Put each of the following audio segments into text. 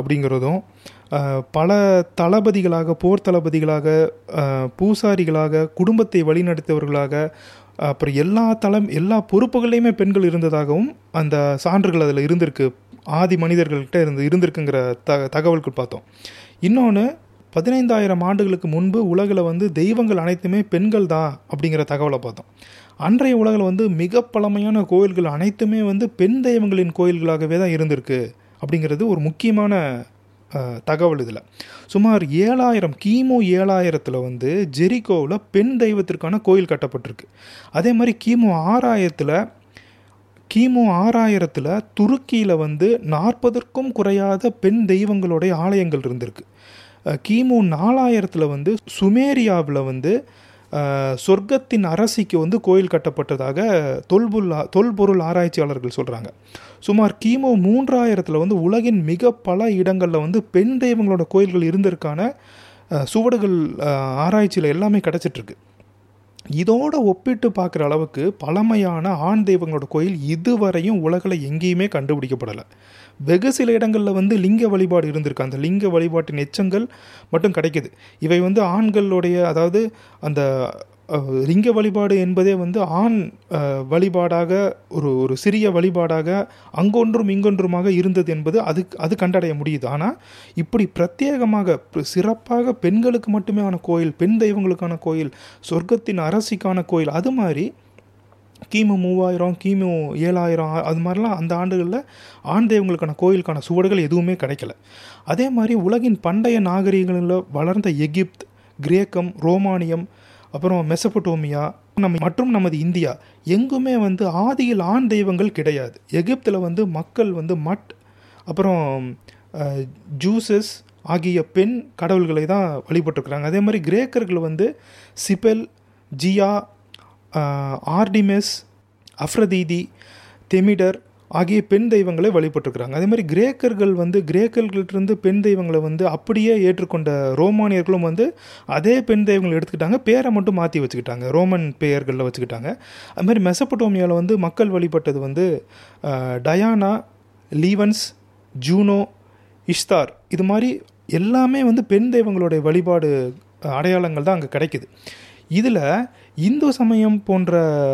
அப்படிங்கிறதும் அஹ், பல தளபதிகளாக போர் தளபதிகளாக அஹ், பூசாரிகளாக குடும்பத்தை வழிநடத்தியவர்களாக அப்புறம் எல்லா தளம் எல்லா பொறுப்புகள்லையுமே பெண்கள் இருந்ததாகவும் அந்த சான்றுகள் அதில் இருந்திருக்கு ஆதி மனிதர்கள்கிட்ட இருந்து இருந்திருக்குங்கிற த தகவல்கள் பார்த்தோம் இன்னொன்று பதினைந்தாயிரம் ஆண்டுகளுக்கு முன்பு உலகில் வந்து தெய்வங்கள் அனைத்துமே பெண்கள் தான் அப்படிங்கிற தகவலை பார்த்தோம் அன்றைய உலகில் வந்து மிக பழமையான கோயில்கள் அனைத்துமே வந்து பெண் தெய்வங்களின் கோயில்களாகவே தான் இருந்திருக்கு அப்படிங்கிறது ஒரு முக்கியமான அஹ், தகவல் இதில் சுமார் ஏழாயிரம் கிமு ஏழாயிரத்தில் வந்து ஜெரிகோவில் பெண் தெய்வத்திற்கான கோயில் கட்டப்பட்டிருக்கு அதே மாதிரி கிமு ஆறாயிரத்தில் கிமு ஆறாயிரத்தில் துருக்கியில் வந்து நாற்பதற்கும் குறையாத பெண் தெய்வங்களுடைய ஆலயங்கள் இருந்திருக்கு அஹ் கிமு நாலாயிரத்தில் வந்து சுமேரியாவில் வந்து அஹ், சொர்க்கத்தின் அரசிக்கு வந்து கோயில் கட்டப்பட்டதாக தொல்பொருள் தொல்பொருள் ஆராய்ச்சியாளர்கள் சொல்கிறாங்க சுமார் கிமு மூன்றாயிரத்தில் வந்து உலகின் மிக பல இடங்களில் வந்து பெண் தெய்வங்களோட கோயில்கள் இருந்திருக்கான அஹ், சுவடுகள் அஹ், ஆராய்ச்சியில் எல்லாமே கிடச்சிட்ருக்கு இதோட ஒப்பிட்டு பார்க்குற அளவுக்கு பழமையான ஆண் தெய்வங்களோட கோயில் இதுவரையும் உலகில் எங்கேயுமே கண்டுபிடிக்கப்படலை வெகு சில இடங்களில் வந்து லிங்க வழிபாடு இருந்திருக்கு அந்த லிங்க வழிபாட்டின் எச்சங்கள் மட்டும் கிடைக்குது இவை வந்து ஆண்களுடைய அதாவது அந்த அஹ், லிங்க வழிபாடு என்பதே வந்து ஆண் அஹ், வழிபாடாக ஒரு ஒரு சிறிய வழிபாடாக அங்கொன்றும் இங்கொன்றுமாக இருந்தது என்பது அது அது கண்டடைய முடியுது ஆனால் இப்படி பிரத்யேகமாக ப- சிறப்பாக பெண்களுக்கு மட்டுமே ஆன கோயில் பெண் தெய்வங்களுக்கான கோயில் சொர்க்கத்தின் அரசிக்கான கோயில் அது மாதிரி கிமு மூவாயிரம் கிமு ஏழாயிரம் ஆ- அது மாதிரிலாம் அந்த ஆண்டுகளில் ஆண் தெய்வங்களுக்கான கோயிலுக்கான சுவடுகள் எதுவுமே கிடைக்கல அதே மாதிரி உலகின் பண்டைய நாகரிகங்களில் வளர்ந்த எகிப்த் கிரேக்கம் ரோமானியம் அப்புறம் மெசபடோமியா நம்ம மற்றும் நமது இந்தியா எங்குமே வந்து ஆதியில் ஆண் தெய்வங்கள் கிடையாது எகிப்தில் வந்து மக்கள் வந்து மட் அப்புறம் அஹ், ஜூசஸ் ஆகிய பெண் கடவுள்களை தான் வழிபட்டுருக்குறாங்க அதே மாதிரி கிரேக்கர்கள் வந்து சிபெல் ஜியா ஆஹ், ஆர்டிமெஸ் அஃப்ரதீதி தெமிடர் ஆகிய பெண் தெய்வங்களை வழிபட்டுருக்குறாங்க அதே மாதிரி கிரேக்கர்கள் வந்து கிரேக்கர்கள்ட்டிருந்து பெண் தெய்வங்களை வந்து அப்படியே ஏற்றுக்கொண்ட ரோமானியர்களும் வந்து அதே பெண் தெய்வங்களை எடுத்துக்கிட்டாங்க பேரை மட்டும் மாற்றி வச்சுக்கிட்டாங்க ரோமன் பெயர்களில் வச்சுக்கிட்டாங்க அது மாதிரி மெசபடோமியாவில் வந்து மக்கள் வழிபட்டது வந்து ஆஹ், டயானா லீவன்ஸ் ஜூனோ இஷ்தார் இது மாதிரி எல்லாமே வந்து பெண் தெய்வங்களுடைய வழிபாடு அஹ், அடையாளங்கள் தான் அங்கே கிடைக்குது இதில் இந்து சமயம் போன்ற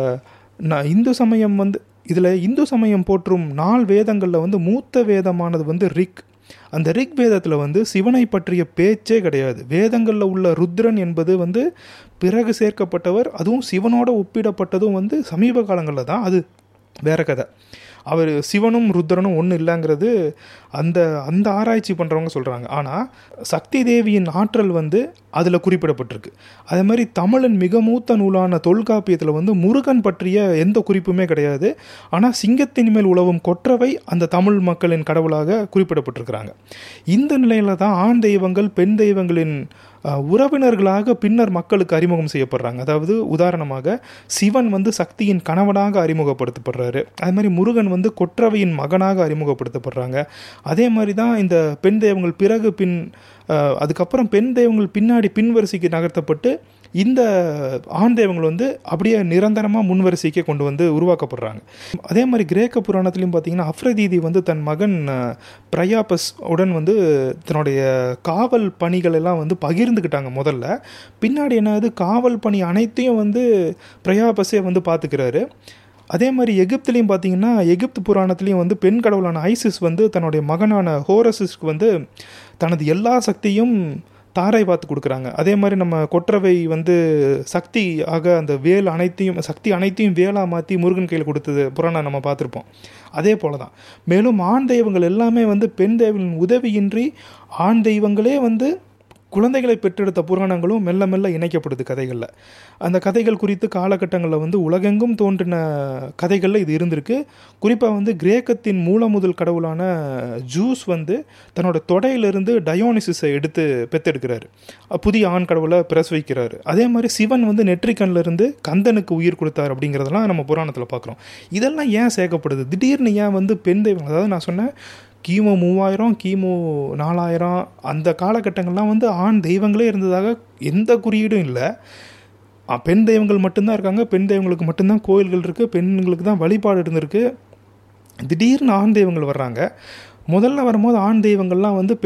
ந- இந்து சமயம் வந்து இதில் இந்து சமயம் போற்றும் நால் வேதங்களில் வந்து மூத்த வேதமானது வந்து ரிக் அந்த ரிக் வேதத்தில் வந்து சிவனை பற்றிய பேச்சே கிடையாது வேதங்களில் உள்ள ருத்ரன் என்பது வந்து பிறகு சேர்க்கப்பட்டவர் அதுவும் சிவனோட ஒப்பிடப்பட்டதும் வந்து சமீப காலங்களில் தான் அது வேற கதை அவர் சிவனும் ருத்ரனும் ஒன்றும் இல்லைங்கிறது அந்த அந்த ஆராய்ச்சி பண்ணுறவங்க சொல்கிறாங்க ஆனால் சக்தி தேவியின் ஆற்றல் வந்து அதில் குறிப்பிடப்பட்டிருக்கு அதே மாதிரி தமிழின் மிக மூத்த நூலான தொல்காப்பியத்தில் வந்து முருகன் பற்றிய எந்த குறிப்புமே கிடையாது ஆனால் சிங்கத்தின் மேல் உழவும் கொற்றவை அந்த தமிழ் மக்களின் கடவுளாக குறிப்பிடப்பட்டிருக்கிறாங்க இந்த நிலையில தான் ஆண் தெய்வங்கள் பெண் தெய்வங்களின் அஹ், உறவினர்களாக பின்னர் மக்களுக்கு அறிமுகம் செய்யப்படுறாங்க அதாவது உதாரணமாக சிவன் வந்து சக்தியின் கணவனாக அறிமுகப்படுத்தப்படுறாரு அதே மாதிரி முருகன் வந்து கொற்றவையின் மகனாக அறிமுகப்படுத்தப்படுறாங்க அதே மாதிரி தான் இந்த பெண் தெய்வங்கள் பிறகு பின் அஹ், அதுக்கப்புறம் பெண் தெய்வங்கள் பின்னாடி பின்வரிசைக்கு நகர்த்தப்பட்டு இந்த ஆண் தெய்வங்கள் வந்து அப்படியே நிரந்தரமாக முன்வரிசைக்கே கொண்டு வந்து உருவாக்கப்படுறாங்க அதே மாதிரி கிரேக்க புராணத்திலையும் பார்த்தீங்கன்னா அஃப்ரதீதி வந்து தன் மகன் அஹ், பிரயாபஸ் உடன் வந்து தன்னுடைய காவல் பணிகள் எல்லாம் வந்து பகிர்ந்துக்கிட்டாங்க முதல்ல பின்னாடி என்னது காவல் பணி அனைத்தையும் வந்து பிரயாபஸே வந்து பார்த்துக்கிறாரு அதே மாதிரி எகிப்துலேயும் பார்த்தீங்கன்னா எகிப்து புராணத்துலேயும் வந்து பெண் கடவுளான ஐசிஸ் வந்து தன்னுடைய மகனான ஹோரசிஸ்க்கு வந்து தனது எல்லா சக்தியும் தாரை பார்த்து கொடுக்குறாங்க அதே மாதிரி நம்ம கொற்றவை வந்து சக்தி ஆக அந்த வேல் அனைத்தையும் சக்தி அனைத்தையும் வேலாக மாற்றி முருகன் கையில் கொடுத்தது புராணம் நம்ம பார்த்துருப்போம் அதே போல தான் மேலும் ஆண் தெய்வங்கள் எல்லாமே வந்து பெண் தெய்வங்களின் உதவியின்றி ஆண் தெய்வங்களே வந்து குழந்தைகளை பெற்றெடுத்த புராணங்களும் மெல்ல மெல்ல இணைக்கப்படுது கதைகளில் அந்த கதைகள் குறித்து காலகட்டங்களில் வந்து உலகெங்கும் தோன்றின கதைகளில் இது இருந்திருக்கு குறிப்பாக வந்து கிரேக்கத்தின் மூல முதல் கடவுளான ஜூஸ் வந்து தன்னோட தொடையிலிருந்து டயோனிசிஸை எடுத்து பெத்தெடுக்கிறாரு அஹ் புதிய ஆண் கடவுளை பிரசவிக்கிறாரு அதே மாதிரி சிவன் வந்து நெற்றிக்கண்ல இருந்து கந்தனுக்கு உயிர் கொடுத்தார் அப்படிங்கிறதெல்லாம் நம்ம புராணத்தில் பார்க்குறோம் இதெல்லாம் ஏன் சேர்க்கப்படுது திடீர்னு ஏன் வந்து பெண் தெய்வம் அதாவது நான் சொன்னேன் கிமு மூவாயிரம் கிமு நாலாயிரம் அந்த காலகட்டங்கள்லாம் வந்து ஆண் தெய்வங்களே இருந்ததாக எந்த குறியீடும் இல்லை அஹ் பெண் தெய்வங்கள் மட்டும்தான் இருக்காங்க பெண் தெய்வங்களுக்கு மட்டும்தான் கோயில்கள் இருக்குது பெண்களுக்கு தான் வழிபாடு இருந்திருக்கு திடீர்னு ஆண் தெய்வங்கள் வர்றாங்க முதல்ல வரும்போது ஆண் தெய்வங்கள்லாம் வந்து